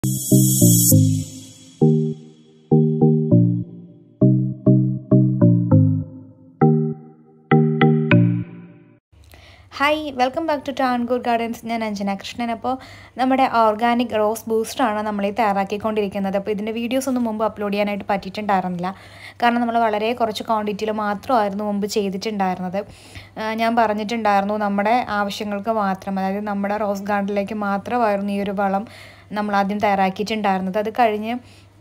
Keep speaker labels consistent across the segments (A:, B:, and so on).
A: hi welcome back to ടാൻകൂർ gardens ഞാൻ അഞ്ജന കൃഷ്ണൻ അപ്പോൾ നമ്മുടെ ഓർഗാനിക് റോസ് ബൂസ്റ്ററാണ് നമ്മൾ ഈ തയ്യാറാക്കിക്കൊണ്ടിരിക്കുന്നത് അപ്പോൾ ഇതിൻ്റെ വീഡിയോസ് ഒന്നും മുമ്പ് അപ്ലോഡ് ചെയ്യാനായിട്ട് പറ്റിയിട്ടുണ്ടായിരുന്നില്ല കാരണം നമ്മൾ വളരെ കുറച്ച് ക്വാണ്ടിറ്റിയിൽ മാത്രമായിരുന്നു മുമ്പ് ചെയ്തിട്ടുണ്ടായിരുന്നത് ആ, ഞാൻ പറഞ്ഞിട്ടുണ്ടായിരുന്നു നമ്മുടെ ആവശ്യങ്ങൾക്ക് മാത്രം അതായത് നമ്മുടെ റോസ് ഗാർഡനിലേക്ക് മാത്രമായിരുന്നു ഈ ഒരു വളം നമ്മൾ ആദ്യം തയ്യാറാക്കിയിട്ടുണ്ടായിരുന്നത് അത് കഴിഞ്ഞ്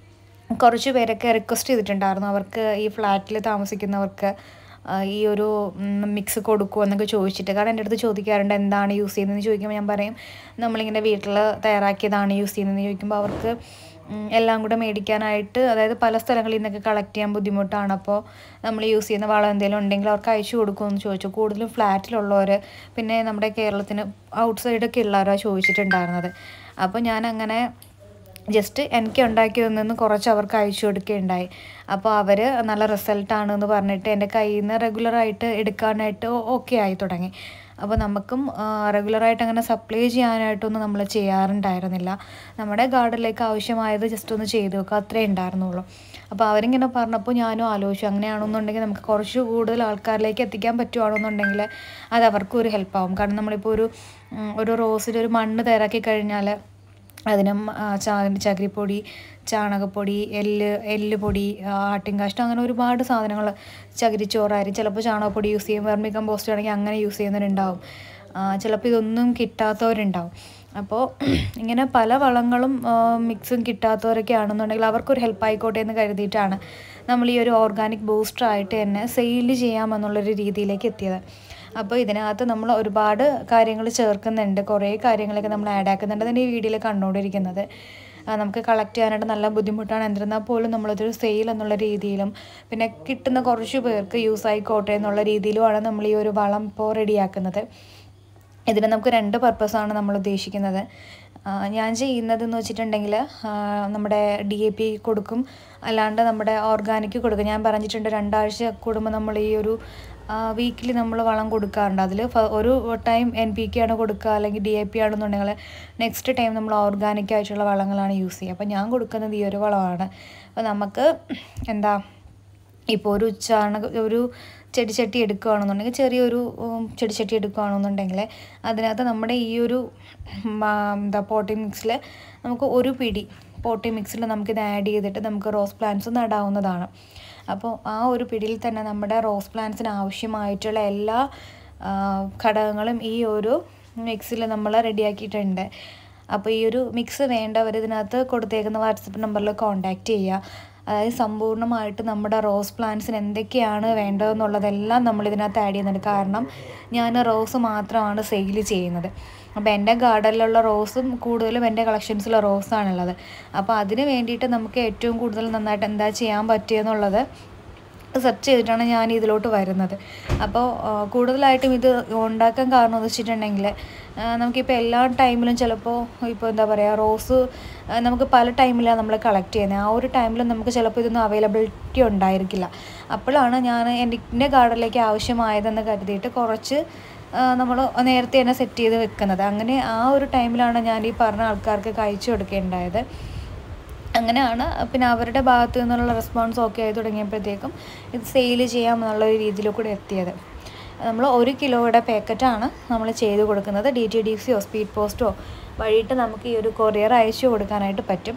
A: കുറച്ച് പേരൊക്കെ റിക്വസ്റ്റ് ചെയ്തിട്ടുണ്ടായിരുന്നു അവർക്ക് ഈ ഫ്ലാറ്റിൽ താമസിക്കുന്നവർക്ക് ആ, ഈ ഒരു മിക്സ് കൊടുക്കുമോ എന്നൊക്കെ ചോദിച്ചിട്ട് കാരണം എൻ്റെ അടുത്ത് ചോദിക്കാറുണ്ട് എന്താണ് യൂസ് ചെയ്യുന്നതെന്ന് ചോദിക്കുമ്പോൾ ഞാൻ പറയും നമ്മളിങ്ങനെ വീട്ടിൽ തയ്യാറാക്കിയതാണ് യൂസ് ചെയ്യുന്നതെന്ന് ചോദിക്കുമ്പോൾ അവർക്ക് ഉം, എല്ലാം കൂടെ മേടിക്കാനായിട്ട് അതായത് പല സ്ഥലങ്ങളിൽ നിന്നൊക്കെ കളക്ട് ചെയ്യാൻ ബുദ്ധിമുട്ടാണ് അപ്പോൾ നമ്മൾ യൂസ് ചെയ്യുന്ന വളം എന്തെങ്കിലും ഉണ്ടെങ്കിൽ അവർക്ക് അയച്ചു കൊടുക്കുമെന്ന് ചോദിച്ചു കൂടുതലും ഫ്ലാറ്റിലുള്ളവർ പിന്നെ നമ്മുടെ കേരളത്തിന് ഔട്ട് സൈഡൊക്കെ ഉള്ളവരാണ് ചോദിച്ചിട്ടുണ്ടായിരുന്നത് അപ്പോൾ ഞാൻ അങ്ങനെ ജസ്റ്റ് എനിക്ക് ഉണ്ടാക്കി തന്നെന്ന് കുറച്ച് അവർക്ക് അയച്ചു കൊടുക്കുകയുണ്ടായി അപ്പോൾ അവർ നല്ല റിസൾട്ടാണ് എന്ന് പറഞ്ഞിട്ട് എൻ്റെ കയ്യിൽ നിന്ന് റെഗുലറായിട്ട് എടുക്കാനായിട്ട് ഓക്കെ ആയി തുടങ്ങി അപ്പോൾ നമുക്കും റെഗുലറായിട്ട് അങ്ങനെ സപ്ലൈ ചെയ്യാനായിട്ടൊന്നും നമ്മൾ ചെയ്യാറുണ്ടായിരുന്നില്ല നമ്മുടെ ഗാർഡനിലേക്ക് ആവശ്യമായത് ജസ്റ്റ് ഒന്ന് ചെയ്ത് വെക്കുക അത്രേ ഉണ്ടായിരുന്നുള്ളൂ അപ്പോൾ അവരിങ്ങനെ പറഞ്ഞപ്പോൾ ഞാനും ആലോചിച്ചു അങ്ങനെയാണെന്നുണ്ടെങ്കിൽ നമുക്ക് കുറച്ച് കൂടുതൽ ആൾക്കാരിലേക്ക് എത്തിക്കാൻ പറ്റുവാണെന്നുണ്ടെങ്കിൽ അത് അവർക്കും ഒരു ഹെൽപ്പാവും കാരണം നമ്മളിപ്പോൾ ഒരു ഉം, ഒരു റോസിൽ ഒരു മണ്ണ് തയ്യാറാക്കി കഴിഞ്ഞാൽ അതിനും ആ, ചാ ചകിരിപ്പൊടി ചാണകപ്പൊടി എല്ല് എല്ല് പൊടി ആ, ആട്ടിൻകാഷ്ടം അങ്ങനെ ഒരുപാട് സാധനങ്ങൾ ചകിരിച്ചോറായിരിക്കും ചിലപ്പോൾ ചാണകപ്പൊടി യൂസ് ചെയ്യും വെർമി കമ്പോസ്റ്റ് ആണെങ്കിൽ അങ്ങനെ യൂസ് ചെയ്യുന്നവരുണ്ടാവും ആ, ചിലപ്പോൾ ഇതൊന്നും കിട്ടാത്തവരുണ്ടാവും അപ്പോൾ ഇങ്ങനെ പല വളങ്ങളും ആ, മിക്സും കിട്ടാത്തവരൊക്കെ ആണെന്നുണ്ടെങ്കിൽ അവർക്കൊരു ഹെൽപ്പ് ആയിക്കോട്ടെ എന്ന് കരുതിയിട്ടാണ് നമ്മൾ ഈ ഒരു ഓർഗാനിക് ബൂസ്റ്റർ ആയിട്ട് തന്നെ സെയിൽ ചെയ്യാമെന്നുള്ളൊരു രീതിയിലേക്ക് എത്തിയത് അപ്പോൾ ഇതിനകത്ത് നമ്മൾ ഒരുപാട് കാര്യങ്ങൾ ചേർക്കുന്നുണ്ട് കുറേ കാര്യങ്ങളൊക്കെ നമ്മൾ ആഡ് ആക്കുന്നുണ്ട് അതിൻ്റെ ഈ വീഡിയോയിൽ കണ്ടുകൊണ്ടിരിക്കുന്നത് ആ, നമുക്ക് കളക്ട് ചെയ്യാനായിട്ട് നല്ല ബുദ്ധിമുട്ടാണ് എന്നിരുന്നാൽ പോലും നമ്മളതൊരു സെയിൽ എന്നുള്ള രീതിയിലും പിന്നെ കിട്ടുന്ന കുറച്ച് പേർക്ക് യൂസ് ആയിക്കോട്ടെ എന്നുള്ള രീതിയിലുമാണ് നമ്മൾ ഈ ഒരു വളം ഇപ്പോൾ റെഡിയാക്കുന്നത് ഇതിന് നമുക്ക് രണ്ട് പർപ്പസാണ് നമ്മൾ ഉദ്ദേശിക്കുന്നത് ആ, ഞാൻ ചെയ്യുന്നതെന്ന് വെച്ചിട്ടുണ്ടെങ്കിൽ ആ, നമ്മുടെ ഡി എ പി കൊടുക്കും അല്ലാണ്ട് നമ്മുടെ ഓർഗാനിക് കൊടുക്കും ഞാൻ പറഞ്ഞിട്ടുണ്ട് രണ്ടാഴ്ച കൂടുമ്പോൾ നമ്മൾ ഈ ഒരു വീക്കിലി നമ്മൾ വളം കൊടുക്കാറുണ്ട് അതിൽ ഒരു ടൈം എൻ പി കെ ആണ് കൊടുക്കുക അല്ലെങ്കിൽ ഡി എ പി ആണെന്നുണ്ടെങ്കിൽ നെക്സ്റ്റ് ടൈം നമ്മൾ ഓർഗാനിക് ആയിട്ടുള്ള വളങ്ങളാണ് യൂസ് ചെയ്യുക അപ്പോൾ ഞാൻ കൊടുക്കുന്നത് ഈ ഒരു വളമാണ് അപ്പോൾ നമുക്ക് എന്താ ഇപ്പോൾ ഒരു ചാണക ഒരു ചെടിച്ചട്ടി എടുക്കുകയാണെന്നുണ്ടെങ്കിൽ ചെറിയൊരു ഉം, ചെടിച്ചട്ടി എടുക്കുകയാണെന്നുണ്ടെങ്കിൽ അതിനകത്ത് നമ്മുടെ ഈ ഒരു ഉം, ആ, എന്താ പോട്ടി മിക്സിൽ നമുക്ക് ഒരു പിടി പോട്ടി മിക്സിൽ നമുക്കിത് ആഡ് ചെയ്തിട്ട് നമുക്ക് റോസ് പ്ലാന്റ്സ് നടാവുന്നതാണ് അപ്പോൾ ആ ഒരു പിടിയിൽ തന്നെ നമ്മുടെ റോസ് പ്ലാന്റ്സിന് ആവശ്യമായിട്ടുള്ള എല്ലാ ആ, ഘടകങ്ങളും ഈ ഒരു മിക്സിൽ നമ്മൾ റെഡിയാക്കിയിട്ടുണ്ട് അപ്പോൾ ഈ ഒരു മിക്സ് വേണ്ടവർ ഇതിനകത്ത് കൊടുത്തേക്കുന്ന വാട്സപ്പ് നമ്പറിൽ കോൺടാക്റ്റ് ചെയ്യുക അതായത് സമ്പൂർണ്ണമായിട്ട് നമ്മുടെ റോസ് പ്ലാന്റ്സിന് എന്തൊക്കെയാണ് വേണ്ടതെന്നുള്ളതെല്ലാം നമ്മൾ ഇതിനകത്ത് ആഡ് ചെയ്യുന്നുണ്ട് കാരണം ഞാൻ റോസ് മാത്രമാണ് സെയിൽ ചെയ്യുന്നത് അപ്പോൾ എൻ്റെ ഗാർഡനിലുള്ള റോസും കൂടുതലും എൻ്റെ കളക്ഷൻസിലെ റോസാണുള്ളത് അപ്പോൾ അതിന് വേണ്ടിയിട്ട് നമുക്ക് ഏറ്റവും കൂടുതൽ നന്നായിട്ട് എന്താ ചെയ്യാൻ പറ്റിയെന്നുള്ളത് സെർച്ച് ചെയ്തിട്ടാണ് ഞാൻ ഇതിലോട്ട് വരുന്നത് അപ്പോൾ ആ, കൂടുതലായിട്ടും ഇത് ഉണ്ടാക്കാൻ കാരണം എന്ന് വെച്ചിട്ടുണ്ടെങ്കിൽ ആ, നമുക്കിപ്പോൾ എല്ലാ ടൈമിലും ചിലപ്പോൾ ഇപ്പോൾ എന്താ പറയുക റോസ് ആ, നമുക്ക് പല ടൈമിലാണ് നമ്മൾ കളക്ട് ചെയ്യുന്നത് ആ ഒരു ടൈമിൽ നമുക്ക് ചിലപ്പോൾ ഇതൊന്നും അവൈലബിലിറ്റി ഉണ്ടായിരിക്കില്ല അപ്പോഴാണ് ഞാൻ എൻ്റെ എൻ്റെ ഗാർഡനിലേക്ക് ആവശ്യമായതെന്ന് കരുതിയിട്ട് കുറച്ച് നമ്മൾ നേരത്തെ തന്നെ സെറ്റ് ചെയ്ത് വെക്കുന്നത് അങ്ങനെ ആ ഒരു ടൈമിലാണ് ഞാൻ ഈ പറഞ്ഞ ആൾക്കാർക്ക് അയച്ചു കൊടുക്കേണ്ടായത് അങ്ങനെയാണ് പിന്നെ അവരുടെ ഭാഗത്തു നിന്നുള്ള റെസ്പോൺസ് ഓക്കെ ആയി തുടങ്ങിയപ്പോഴത്തേക്കും ഇത് സെയിൽ ചെയ്യാമെന്നുള്ള ഒരു രീതിയിൽ കൂടെ എത്തിയത് നമ്മൾ ഒരു കിലോയുടെ പാക്കറ്റാണ് നമ്മൾ ചെയ്ത് കൊടുക്കുന്നത് ഡി ടി ഡി സിയോ സ്പീഡ് പോസ്റ്റോ വഴിയിട്ട് നമുക്ക് ഈ ഒരു കൊറിയർ അയച്ചു കൊടുക്കാനായിട്ട് പറ്റും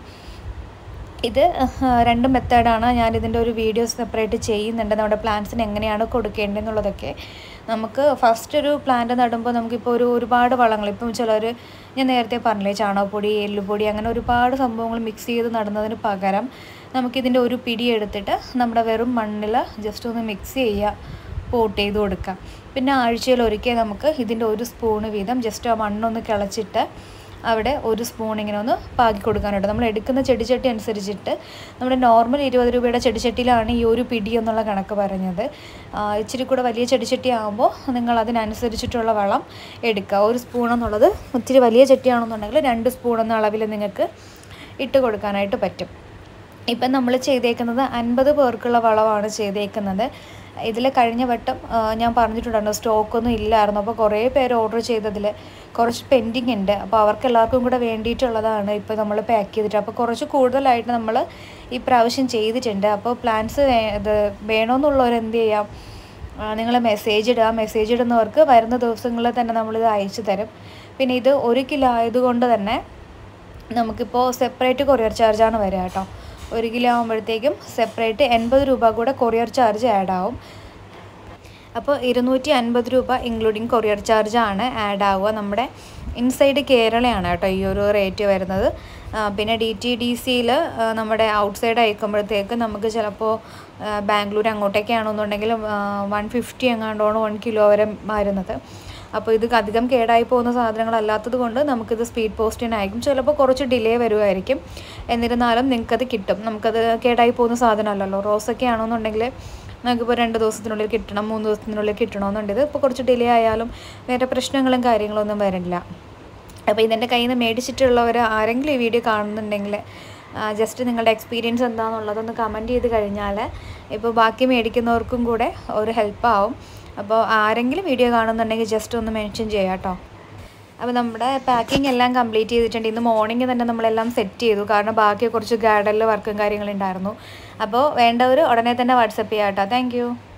A: ഇത് ആഹ്, രണ്ട് മെത്തേഡാണ് ഞാൻ ഇതിൻ്റെ ഒരു വീഡിയോ സെപ്പറേറ്റ് ചെയ്യുന്നുണ്ട് നമ്മുടെ പ്ലാന്റ്സിന് എങ്ങനെയാണ് കൊടുക്കേണ്ടതെന്നുള്ളതൊക്കെ നമുക്ക് ഫസ്റ്റ് ഒരു പ്ലാന്റ് നടുമ്പോൾ നമുക്കിപ്പോൾ ഒരു ഒരുപാട് വളങ്ങൾ ഇപ്പം ചിലർ ഞാൻ നേരത്തെ പറഞ്ഞില്ലേ ചാണകപ്പൊടി എല്ലുപൊടി അങ്ങനെ ഒരുപാട് സംഭവങ്ങൾ മിക്സ് ചെയ്ത് നടുന്നതിന് പകരം നമുക്കിതിൻ്റെ ഒരു പിടി എടുത്തിട്ട് നമ്മുടെ വെറും മണ്ണിൽ ജസ്റ്റ് ഒന്ന് മിക്സ് ചെയ്യുക പോട്ട് ചെയ്ത് കൊടുക്കാം പിന്നെ ആഴ്ചയിൽ ഒരിക്കൽ നമുക്ക് ഇതിൻ്റെ ഒരു സ്പൂണ് വീതം ജസ്റ്റ് ആ മണ്ണൊന്ന് കിളച്ചിട്ട് അവിടെ ഒരു സ്പൂൺ ഇങ്ങനെ ഒന്ന് പാകി കൊടുക്കാനുണ്ട് നമ്മൾ എടുക്കുന്ന ചെടിച്ചട്ടി അനുസരിച്ചിട്ട് നമ്മുടെ നോർമൽ ഇരുപത് രൂപയുടെ ചെടിച്ചട്ടിയിലാണ് ഈ ഒരു പിടി എന്നുള്ള കണക്ക് പറഞ്ഞത് ആ, ഇച്ചിരി കൂടെ വലിയ ചെടിച്ചട്ടി ആകുമ്പോൾ നിങ്ങൾ അതിനനുസരിച്ചിട്ടുള്ള വളം എടുക്കുക ഒരു സ്പൂൺ എന്നുള്ളത് ഇച്ചിരി വലിയ ചട്ടിയാണെന്നുണ്ടെങ്കിൽ രണ്ട് സ്പൂൺ എന്ന അളവിൽ നിങ്ങൾക്ക് ഇട്ട് കൊടുക്കാനായിട്ട് പറ്റും ഇപ്പം നമ്മൾ ചെയ്തേക്കുന്നത് അൻപത് പേർക്കുള്ള വളമാണ് ചെയ്തേക്കുന്നത് ഇതിൽ കഴിഞ്ഞ വട്ടം ആ, ഞാൻ പറഞ്ഞിട്ടുണ്ടായിരുന്നു സ്റ്റോക്കൊന്നും ഇല്ലായിരുന്നു അപ്പോൾ കുറേ പേര് ഓർഡർ ചെയ്തതിൽ കുറച്ച് പെൻഡിങ് ഉണ്ട് അപ്പോൾ അവർക്ക് എല്ലാവർക്കും കൂടെ വേണ്ടിയിട്ടുള്ളതാണ് ഇപ്പോൾ നമ്മൾ പാക്ക് ചെയ്തിട്ട് അപ്പോൾ കുറച്ച് കൂടുതലായിട്ട് നമ്മൾ ഈ പ്രാവശ്യം ചെയ്തിട്ടുണ്ട് അപ്പോൾ പ്ലാൻസ് ഇത് വേണമെന്നുള്ളവർ എന്ത് ചെയ്യാം നിങ്ങൾ മെസ്സേജ് ഇടുക മെസ്സേജ് ഇടുന്നവർക്ക് വരുന്ന ദിവസങ്ങളിൽ തന്നെ നമ്മളിത് അയച്ചു തരും പിന്നെ ഇത് ഒരു കിലോ ആയതുകൊണ്ട് തന്നെ നമുക്കിപ്പോൾ സെപ്പറേറ്റ് കൊറിയർ ചാർജാണ് വരിക കേട്ടോ ഒരു കിലോ ആകുമ്പോഴത്തേക്കും സെപ്പറേറ്റ് എൺപത് രൂപ കൂടെ കൊറിയർ ചാർജ് ആഡ് ആവും അപ്പോൾ ഇരുന്നൂറ്റി അൻപത് രൂപ ഇൻക്ലൂഡിങ് കൊറിയർ ചാർജാണ് ആഡ് ആവുക നമ്മുടെ ഇൻസൈഡ് കേരളയാണ് കേട്ടോ ഈ ഒരു റേറ്റ് വരുന്നത് ആ, പിന്നെ ഡി ടി ഡി സിയിൽ നമ്മുടെ ഔട്ട്സൈഡ് അയക്കുമ്പോഴത്തേക്ക് നമുക്ക് ചിലപ്പോൾ ബാംഗ്ലൂർ അങ്ങോട്ടേക്കാണെന്നുണ്ടെങ്കിൽ വൺ ഫിഫ്റ്റി എങ്ങാണ്ടാണ് വൺ കിലോ വരെ വരുന്നത് അപ്പോൾ ഇത് അധികം കേടായി പോകുന്ന സാധനങ്ങളല്ലാത്തത് കൊണ്ട് നമുക്കിത് സ്പീഡ് പോസ്റ്റിനായിരിക്കും ചിലപ്പോൾ കുറച്ച് ഡിലേ വരുമായിരിക്കും എന്നിരുന്നാലും നിങ്ങൾക്കത് കിട്ടും നമുക്കത് കേടായി പോകുന്ന സാധനമല്ലല്ലോ റോസൊക്കെ ആണെന്നുണ്ടെങ്കിൽ നമുക്കിപ്പോൾ രണ്ട് ദിവസത്തിനുള്ളിൽ കിട്ടണം മൂന്ന് ദിവസത്തിനുള്ളിൽ കിട്ടണമെന്നുണ്ട് ഇപ്പോൾ കുറച്ച് ഡിലേ ആയാലും വേറെ പ്രശ്നങ്ങളും കാര്യങ്ങളൊന്നും വരില്ല അപ്പോൾ ഇതെൻ്റെ കയ്യിൽ നിന്ന് മേടിച്ചിട്ടുള്ളവർ ആരെങ്കിലും ഈ വീഡിയോ കാണുന്നുണ്ടെങ്കിൽ ജസ്റ്റ് നിങ്ങളുടെ എക്സ്പീരിയൻസ് എന്താണെന്നുള്ളതൊന്ന് കമൻറ്റ് ചെയ്ത് കഴിഞ്ഞാൽ ഇപ്പോൾ ബാക്കി മേടിക്കുന്നവർക്കും കൂടെ ഒരു ഹെൽപ്പാവും അപ്പോൾ ആരെങ്കിലും വീഡിയോ കാണുന്നുണ്ടെങ്കിൽ ജസ്റ്റ് ഒന്ന് മെൻഷൻ ചെയ്യാം കേട്ടോ അപ്പോൾ നമ്മുടെ പാക്കിംഗ് എല്ലാം കംപ്ലീറ്റ് ചെയ്തിട്ടുണ്ട് ഇന്ന് മോർണിംഗ് തന്നെ നമ്മളെല്ലാം സെറ്റ് ചെയ്തു കാരണം ബാക്കി കുറച്ച് ഗാർഡനിൽ വർക്കും കാര്യങ്ങളുണ്ടായിരുന്നു അപ്പോൾ വേണ്ടവർ ഉടനെ തന്നെ വാട്സപ്പ് ചെയ്യാം കേട്ടോ താങ്ക്